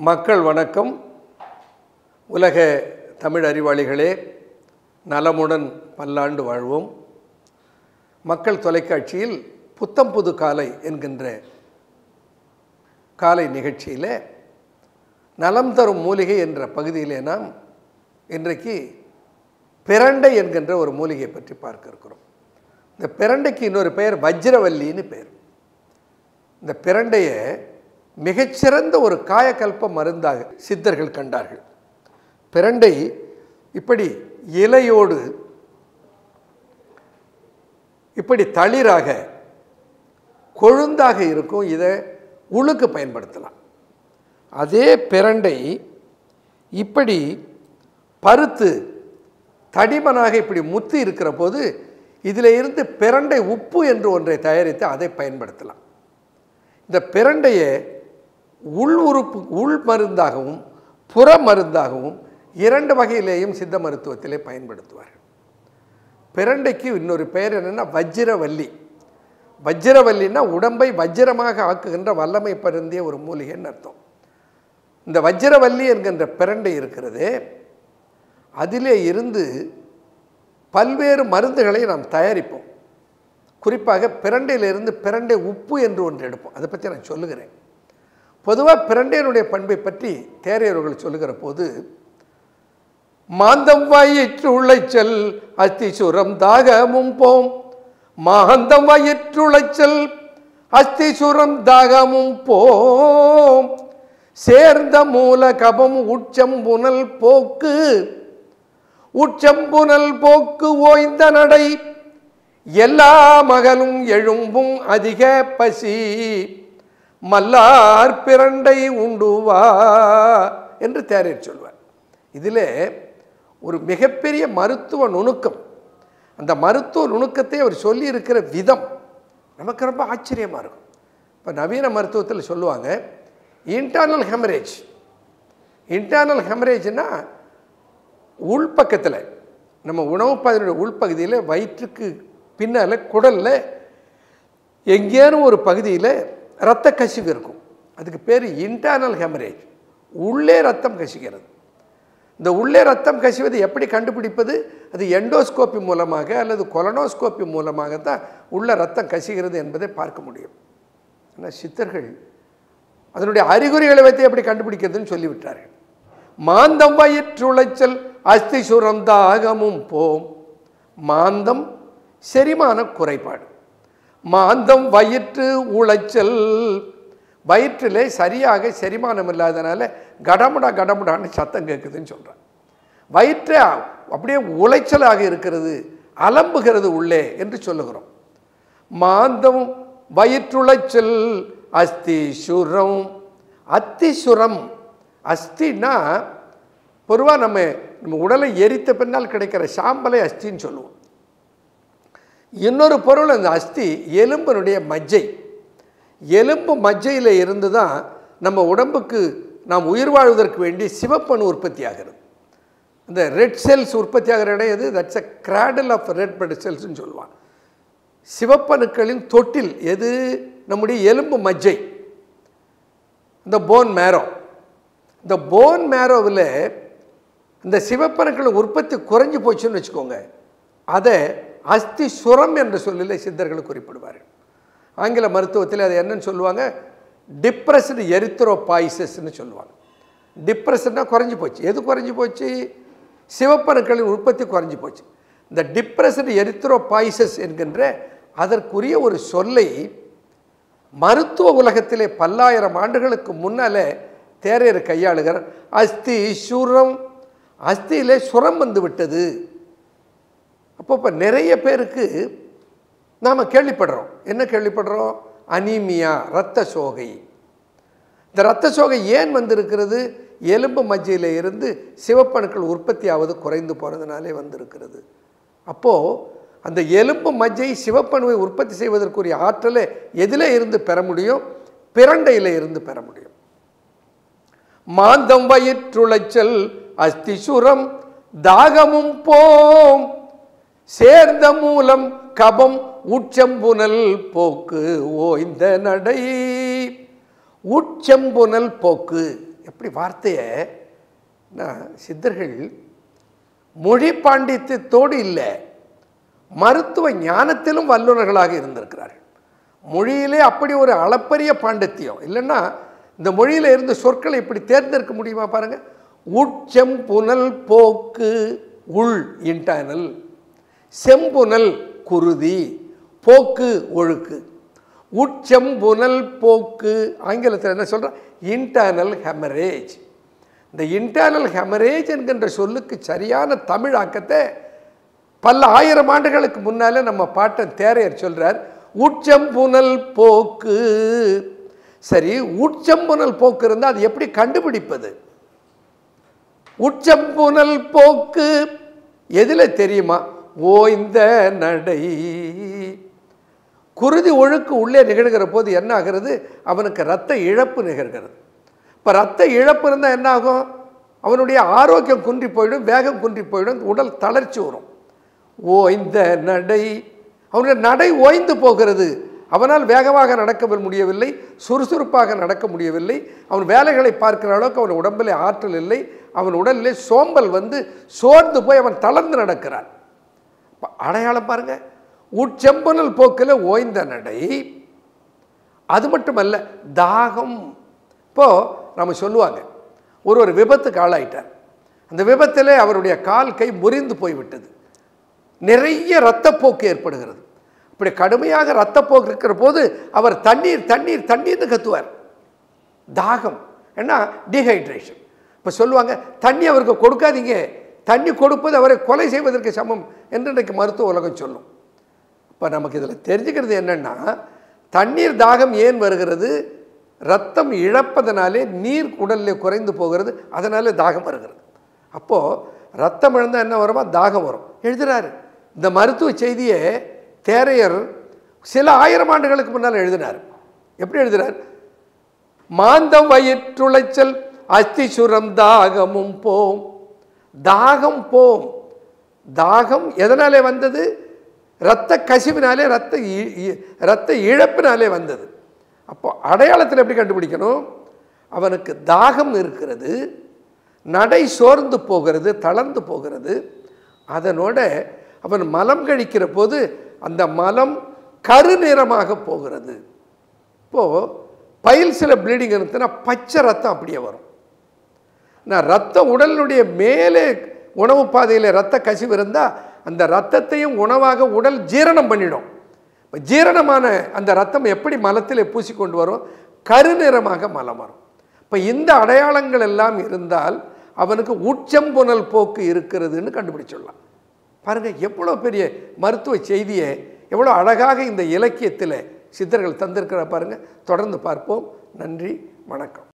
மக்கள் வணக்கம் உலக தமிழ் அறிவாளிகளே நலமுடன் பல்லாண்டு வாழ்வோம் மக்கள் தொலைக்காட்சியில் புத்தம் புது காலை என்கின்ற காலை நிகழ்ச்சியில் நலம் தரும் மூலிகை என்ற பகுதியிலே நாம் இன்றைக்கு பிரண்டை என்கின்ற ஒரு மூலிகை பற்றி பார்க்க இருக்கிறோம் இந்த பிரண்டைக்கு இன்னொரு பெயர் வஜ்ரவல்லின்னு பெயர் இந்த பிரண்டையை மிகச்சிறந்த ஒரு காயக்கல்ப மருந்தாக சித்தர்கள் கண்டார்கள் பிரண்டை இப்படி இலையோடு இப்படி தளிராக கொழுந்தாக இருக்கும் இதை உழுக்கு பயன்படுத்தலாம் அதே பிரண்டை இப்படி பருத்து தடிமனாக இப்படி முத்து இருக்கிற போது இதில் இருந்து பிரண்டை உப்பு என்று ஒன்றை தயாரித்து அதை பயன்படுத்தலாம் இந்த பிரண்டையை உள் உறுப்பு உள் மருந்தாகவும் புற மருந்தாகவும் இரண்டு வகையிலேயும் சித்த மருத்துவத்திலே பயன்படுத்துவார்கள் பிரண்டைக்கு இன்னொரு பெயர் என்னென்னா வஜ்ரவல்லி வஜ்ரவல்லின்னா உடம்பை வஜ்ரமாக ஆக்குகின்ற வல்லமை பருந்திய ஒரு மூலிகைன்னு அர்த்தம் இந்த வஜ்ரவல்லி என்கின்ற பிரண்டை இருக்கிறது அதிலே இருந்து பல்வேறு மருந்துகளை நாம் தயாரிப்போம் குறிப்பாக பிரண்டையிலிருந்து பிரண்டை உப்பு என்று ஒன்று எடுப்போம் அதை பற்றி நான் சொல்லுகிறேன் பொதுவாக பிரண்டையினுடைய பண்பை பற்றி தேரையவர்கள் சொல்லுகிற போது மாந்தம் வயிற்று உளைச்சல் அஸ்திசுரம் தாகமும் போம் மாந்தம் வயிற்றுளைச்சல் அஸ்திசுரம் தாகமும் போம் சேர்ந்த மூல கபம் உச்சம் புனல் போக்கு உச்சம் புனல் போக்கு ஓய்ந்த நடை எல்லா மகளும் எழும்பும் அதிக பசி மல்லார் பிரண்டை உண்டுவா என்று தேரர் சொல்வார் இதில் ஒரு மிகப்பெரிய மருத்துவ நுணுக்கம் அந்த மருத்துவ நுணுக்கத்தை அவர் சொல்லியிருக்கிற விதம் நமக்கு ரொம்ப ஆச்சரியமாக இருக்கும் இப்போ நவீன மருத்துவத்தில் சொல்லுவாங்க இன்டர்னல் ஹெமரேஜ் இன்டர்னல் ஹெமரேஜ்னா உள்பக்கத்தில் நம்ம உணவு பாதையினுடைய உள்பகுதியில் வயிற்றுக்கு பின்னால் குடலில் எங்கேனும் ஒரு பகுதியில் இரத்த கசிவு இருக்கும் அதுக்கு பேர் இன்டர்னல் ஹெமரேஜ் உள்ளே ரத்தம் கசிக்கிறது இந்த உள்ளே ரத்தம் கசிவது எப்படி கண்டுபிடிப்பது அது எண்டோஸ்கோப்பி மூலமாக அல்லது கொலனோஸ்கோப்பி மூலமாக தான் உள்ள ரத்தம் கசிகிறது என்பதை பார்க்க முடியும் ஆனால் சித்தர்கள் அதனுடைய அறிகுறிகளை வைத்து எப்படி கண்டுபிடிக்கிறதுன்னு சொல்லிவிட்டார்கள் மாந்தம் வயிற்றுளைச்சல் அஸ்தி சுரந்தாகமும் போம் மாந்தம் செரிமான குறைபாடு மாந்தம் வயிற்று உளைச்சல் வயிற்றிலே சரியாக செரிமானம் இல்லாதனால கடமுடா கடமுடான்னு சத்தம் கேட்குதுன்னு சொல்கிறான் வயிற்று அப்படியே உளைச்சலாக இருக்கிறது அலம்புகிறது உள்ளே என்று சொல்லுகிறோம் மாந்தம் வயிற்றுளைச்சல் அஸ்தி சுரம் அத்திசுரம் அஸ்தின்னா பொதுவாக நம்ம நம்ம உடலை எரித்த பின்னால் கிடைக்கிற சாம்பலை அஸ்தின்னு சொல்லுவோம் இன்னொரு பொருள் அந்த அஸ்தி எலும்பினுடைய மஜ்ஜை எலும்பு மஜ்ஜையில் இருந்து தான் நம்ம உடம்புக்கு நாம் உயிர் வாழ்வதற்கு வேண்டி சிவப்பணு உற்பத்தி ஆகிறது இந்த ரெட் செல்ஸ் உற்பத்தி ஆகிற இடம் எது that's a cradle of red blood செல்ஸ்னு சொல்லுவான் சிவப்பணுக்களின் தொட்டில் எது நம்முடைய எலும்பு மஜ்ஜை இந்த போன் மேரோ இந்த போன் மேரோவில் இந்த சிவப்பணுக்கள் உற்பத்தி குறைஞ்சி போச்சுன்னு வச்சுக்கோங்க அதை அஸ்தி சுரம் என்ற சொல்லில் சித்தர்கள் குறிப்பிடுவார்கள் ஆங்கில மருத்துவத்தில் அது என்னன்னு சொல்லுவாங்க டிப்ரெஸ்டு எரித்ரோ பாய்சஸ்ன்னு சொல்லுவாங்க டிப்ரெஷன்னா குறைஞ்சி போச்சு எது குறைஞ்சி போச்சு சிவப்பணுக்களின் உற்பத்தி குறைஞ்சி போச்சு இந்த டிப்ரெஸ்டு எரித்ரோ பாய்சஸ் என்கின்ற அதற்குரிய ஒரு சொல்லை மருத்துவ உலகத்திலே பல்லாயிரம் ஆண்டுகளுக்கு முன்னாலே தேரையர் கையாளுகிறார் அஸ்தி சுரம் அஸ்தியிலே சுரம் வந்து விட்டது அப்போ இப்போ நிறைய பேருக்கு நாம் கேள்விப்படுறோம் என்ன கேள்விப்படுறோம் அனீமியா இரத்த சோகை இந்த இரத்த சோகை ஏன் வந்திருக்கிறது எலும்பு மஜ்ஜையில் இருந்து சிவப்பணுக்கள் உற்பத்தி ஆவது குறைந்து போகிறதுனாலே வந்திருக்கிறது அப்போது அந்த எலும்பு மஜ்ஜை சிவப்பணுவை உற்பத்தி செய்வதற்குரிய ஆற்றலை எதில் இருந்து பெற முடியும் பிரண்டையில் இருந்து பெற முடியும் மாந்தம் வயிற்றுளைச்சல் அஸ்திசுரம் தாகமும் போம் சேர்ந்த மூலம் கபம் உச்சம்புனல் போக்கு ஓய்ந்த நடை உட்செம்புனல் போக்கு எப்படி வார்த்தையை நான் சித்தர்கள் மொழி பாண்டித்யத்தோடு இல்லை மருத்துவ ஞானத்திலும் வல்லுநர்களாக இருந்திருக்கிறார்கள் மொழியிலே அப்படி ஒரு அளப்பரிய பாண்டித்யம் இல்லைன்னா இந்த மொழியில் இருந்த சொற்களை இப்படி தேர்ந்தெடுக்க முடியுமா பாருங்க உட்செம் புனல் போக்கு உள் இன்டர்னல் செம்புனல் குருதி போக்கு ஒழுக்கு உட்செம்புனல் போக்கு ஆங்கிலத்தில் என்ன சொல்கிறேன் இன்டர்னல் ஹெமரேஜ் இந்த இன்டர்னல் ஹெமரேஜ் என்கின்ற சொல்லுக்கு சரியான தமிழாக்கத்தை பல ஆயிரம் ஆண்டுகளுக்கு முன்னாலே நம்ம பாட்டன் தேரையர் சொல்றார் உட்சம்புனல் போக்கு சரி உட்சம்புனல் போக்கு இருந்தால் அது எப்படி கண்டுபிடிப்பது உட்சம்புனல் போக்கு எதில் தெரியுமா ஓய்ந்த நடை குருதி ஒழுக்கு உள்ளே நிகழ்கிற போது என்ன ஆகிறது அவனுக்கு ரத்த இழப்பு நிகழ்கிறது இப்போ ரத்த இழப்பு இருந்தால் என்ன ஆகும் அவனுடைய ஆரோக்கியம் குன்றி போயிடும் வேகம் குன்றி போயிடும் உடல் தளர்ச்சி வரும் ஓய்ந்த நடை அவனுடைய நடை ஓய்ந்து போகிறது அவனால் வேகமாக நடக்க முடியவில்லை சுறுசுறுப்பாக நடக்க முடியவில்லை அவன் வேலைகளை பார்க்கிற அளவுக்கு அவன் உடம்பிலே ஆற்றல் இல்லை அவன் உடலிலே சோம்பல் வந்து சோர்ந்து போய் அவன் தளர்ந்து நடக்கிறான் அப்ப அடையாளம் பாருங்க உட்செம்பனல் போக்கில் ஓய்ந்த நடை அது மட்டுமல்ல தாகம் இப்போ நம்ம சொல்லுவாங்க ஒரு ஒரு விபத்துக்கு ஆளாயிட்டார் அந்த விபத்தில் அவருடைய கால் கை முறிந்து போய்விட்டது நிறைய இரத்தப்போக்கு ஏற்படுகிறது இப்படி கடுமையாக இரத்தப்போக்கு இருக்கிற போது அவர் தண்ணீர் தண்ணீர் தண்ணீர்னு கத்துவார் தாகம் ஏன்னா டீஹைட்ரேஷன் இப்போ சொல்லுவாங்க தண்ணி அவருக்கு கொடுக்காதீங்க தண்ணி கொடுப்பது அவரை கொலை செய்வதற்கு சமம் என்று இன்றைக்கு மருத்துவ உலகம் சொல்லும் இப்போ நமக்கு இதில் தெரிஞ்சுக்கிறது என்னென்னா தண்ணீர் தாகம் ஏன் வருகிறது ரத்தம் இழப்பதனாலே நீர் உடலில் குறைந்து போகிறது அதனாலே தாகம் வருகிறது அப்போது ரத்தம் இழந்தால் என்ன வருமா தாகம் வரும் எழுதுறாரு இந்த மருத்துவ செய்தியை தேரையர் சில ஆயிரம் ஆண்டுகளுக்கு முன்னால் எழுதினார் எப்படி எழுதுறார் மாந்தம் வயிற்றுளைச்சல் அஸ்தி சுரம் தாகமும் போம் தாகம் போம் தாகம் எதனாலே வந்தது இரத்த கசிவினாலே ரத்த இ- இ- இரத்த இழப்பினாலே வந்தது அப்போ அடையாளத்தில் எப்படி கண்டுபிடிக்கணும் அவனுக்கு தாகம் இருக்கிறது நடை சோர்ந்து போகிறது தளர்ந்து போகிறது அதனோட அவன் மலம் கழிக்கிற போது அந்த மலம் கருநிறமாக போகிறது இப்போது பைல்ஸில் ப்ளீடிங் இருந்துச்சுன்னா பச்சை ரத்தம் அப்படியே வரும் நான் ரத்தம் உடலினுடைய மேலே உணவு பாதையில் ரத்த கசிவு இருந்தால் அந்த ரத்தத்தையும் உணவாக உடல் ஜீரணம் பண்ணிடும் இப்போ ஜீரணமான அந்த ரத்தம் எப்படி மலத்தில் பூசிக்கொண்டு வரும் கருநிறமாக மலம் வரும் இப்போ இந்த அடையாளங்கள் எல்லாம் இருந்தால் அவனுக்கு உச்சம்புணல் போக்கு இருக்கிறதுன்னு கண்டுபிடிச்சிடலாம் பாருங்கள் எவ்வளோ பெரிய மருத்துவ செய்தியை எவ்வளோ அழகாக இந்த இலக்கியத்தில் சித்தர்கள் தந்திருக்கிற பாருங்கள் தொடர்ந்து பார்ப்போம் நன்றி வணக்கம்